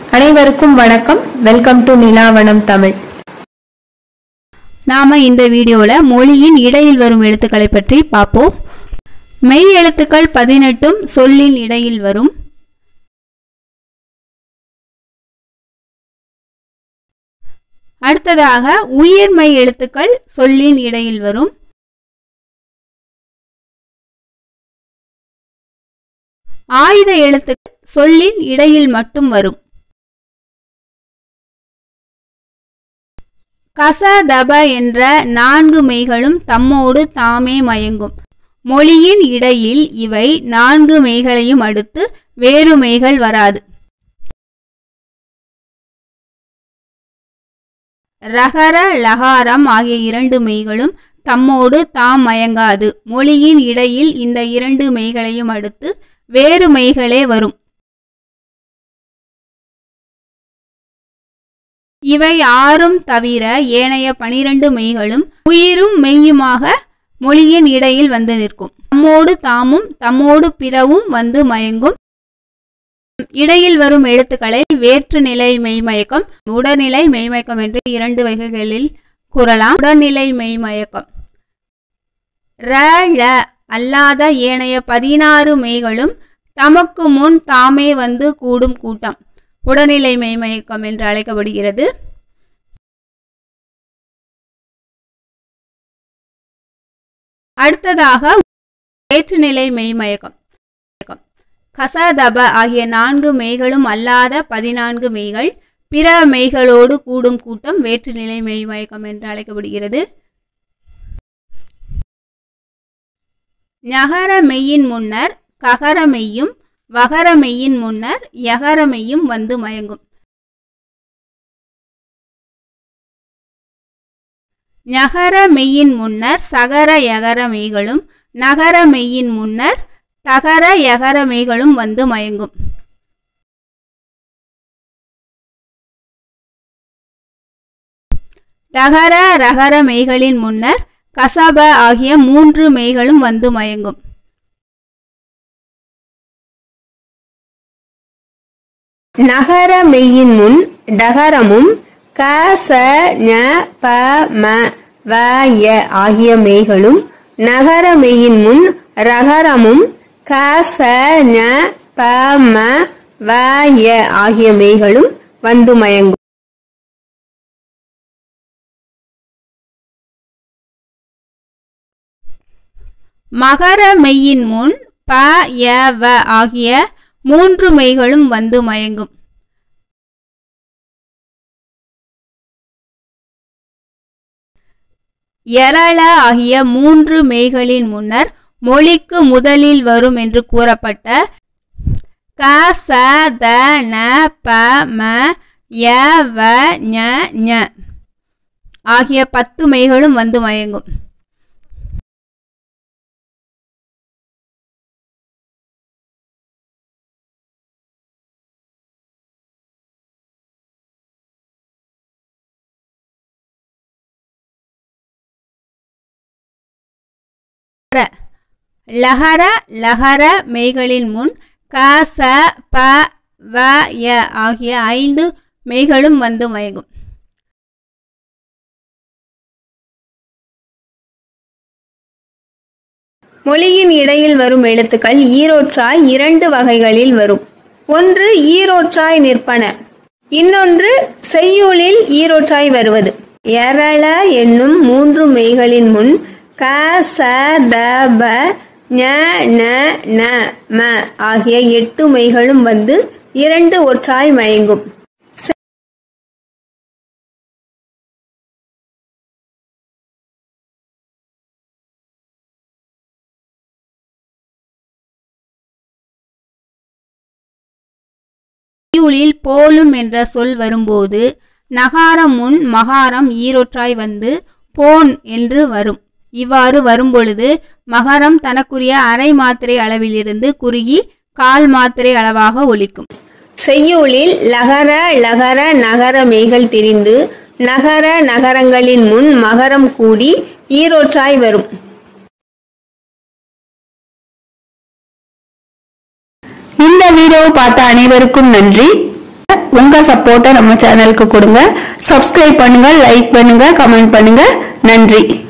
அனைவருக்கும் வணக்கம் welcome to நிலாவனம் Tamil நாம இந்த வீடியோல மொழியின் இடையில் வரும் எழுத்துக்களை பற்றி பார்ப்போம் மெய் எழுத்துக்கள் பதினெட்டும் சொல்லின் இடையில் வரும் அடுத்ததாக உயிர்மெய் எழுத்துக்கள் சொல்லின் இடையில் வரும் ஆயுத எழுத்துக்கள் சொல்லின் இடையில் மட்டும் வரும் கச தப என்ற நான்கு மெய்களும் தம்மோடு தாமே மயங்கும் மொழியின் இடையில் இவை நான்கு மெய்களையும் அடுத்து வேறு மெய்கள் வராது ரகர லகாரம் ஆகிய இரண்டு மெய்களும் தம்மோடு தாம் மயங்காது மொழியின் இடையில் இந்த இரண்டு மெய்களையும் அடுத்து வேறு மெய்களே வரும் இவை ஆறும் தவிர ஏனைய பனிரெண்டு மெய்களும் உயிரும் மெய்யுமாக மொழியின் இடையில் வந்து நிற்கும் தம்மோடு தாமும் தம்மோடு பிறவும் வந்து மயங்கும் இடையில் வரும் எழுத்துக்களை வேற்றுநிலை மெய்மயக்கம் உடல்நிலை மெய்மயக்கம் என்று இரண்டு வகைகளில் கூறலாம் உடல்நிலை மெய்மயக்கம் ர ல அல்லாத ஏனைய பதினாறு மெய்களும் தமக்கு முன் தாமே வந்து கூடும் கூட்டம் உடல்நிலை மெய்மயக்கம் என்று அழைக்கப்படுகிறது அடுத்ததாக வேற்றுநிலை மெய்மயக்கம் கசதப ஆகிய நான்கு மெய்களும் அல்லாத பதினான்கு மெய்கள் பிற மெய்களோடு கூடும் கூட்டம் வேற்றுநிலை மெய்மயக்கம் என்று அழைக்கப்படுகிறது ஞகர மெய்யின் முன்னர் ககர மெய்யும் வகர மெய்யின் முன்னர் யகர மெய்யும் வந்து மயங்கும் ஞகர மெய்யின் முன்னர் சகர யகர மெய்களும் நகர மெய்யின் முன்னர் தகர யகர மெய்களும் வந்து மயங்கும் தகர ரகர மெய்களின் முன்னர் கசப ஆகிய மூன்று மெய்களும் வந்து மயங்கும் நகர மெய்யின் முன் டகரமும் க ச ஞ ப ம வ ய ஆகிய மெய்களும் நகர மெய்யின் முன் ரகரமும் க ச ஞ ப ம வ ய ஆகிய மெய்களும் வந்து மயங்கும் மகர மெய்யின் முன் ப ய வ ஆகிய மூன்று மெய்களும் வந்து மயங்கும் எரள ஆகிய மூன்று மெய்களின் முன்னர் மொழிக்கு முதலில் வரும் என்று கூறப்பட்ட க ச த ந ப ம ய வ ஞ ஞ ஆகிய பத்து மெய்களும் வந்து மயங்கும் லஹர லஹர மெய்களின் முன் க ச ப வ ய ஆகிய ஐந்து மெய்களும் வந்து மயங்கும் மொழியின் இடையில் வரும் எழுத்துக்கள் ஈரோற்றாய் இரண்டு வகைகளில் வரும் ஒன்று ஈரோற்றாய் நிற்பன இன்னொன்று செய்யுளில் ஈரோற்றாய் வருவது எரள என்னும் மூன்று மெய்களின் முன் க ச த ப ஞ ந ந ம ஆகிய எட்டு மெய்களும் வந்து இரண்டு ஒற்றாய் மயங்கும் செய்யுளில் போலும் என்ற சொல் வரும்போது நகாரம் முன் மகாரம் ஈரொற்றாய் வந்து போன் என்று வரும் இவ்வாறு வரும்பொழுது மகரம் தனக்குரிய அரை மாத்திரை அளவிலிருந்து குறுகி கால் மாத்திரை அளவாக ஒலிக்கும் செய்யுளில் லகர லகர நகர மெய்கள் திரிந்து நகர நகரங்களின் முன் மகரம் கூடி ஈரோற்றாய் வரும் இந்த வீடியோ பார்த்த அனைவருக்கும் நன்றி உங்க உங்க சப்போர்ட்டை நம்ம சேனலுக்கு கொடுங்க சப்ஸ்கிரைப் பண்ணுங்க லைக் பண்ணுங்க கமெண்ட் பண்ணுங்க நன்றி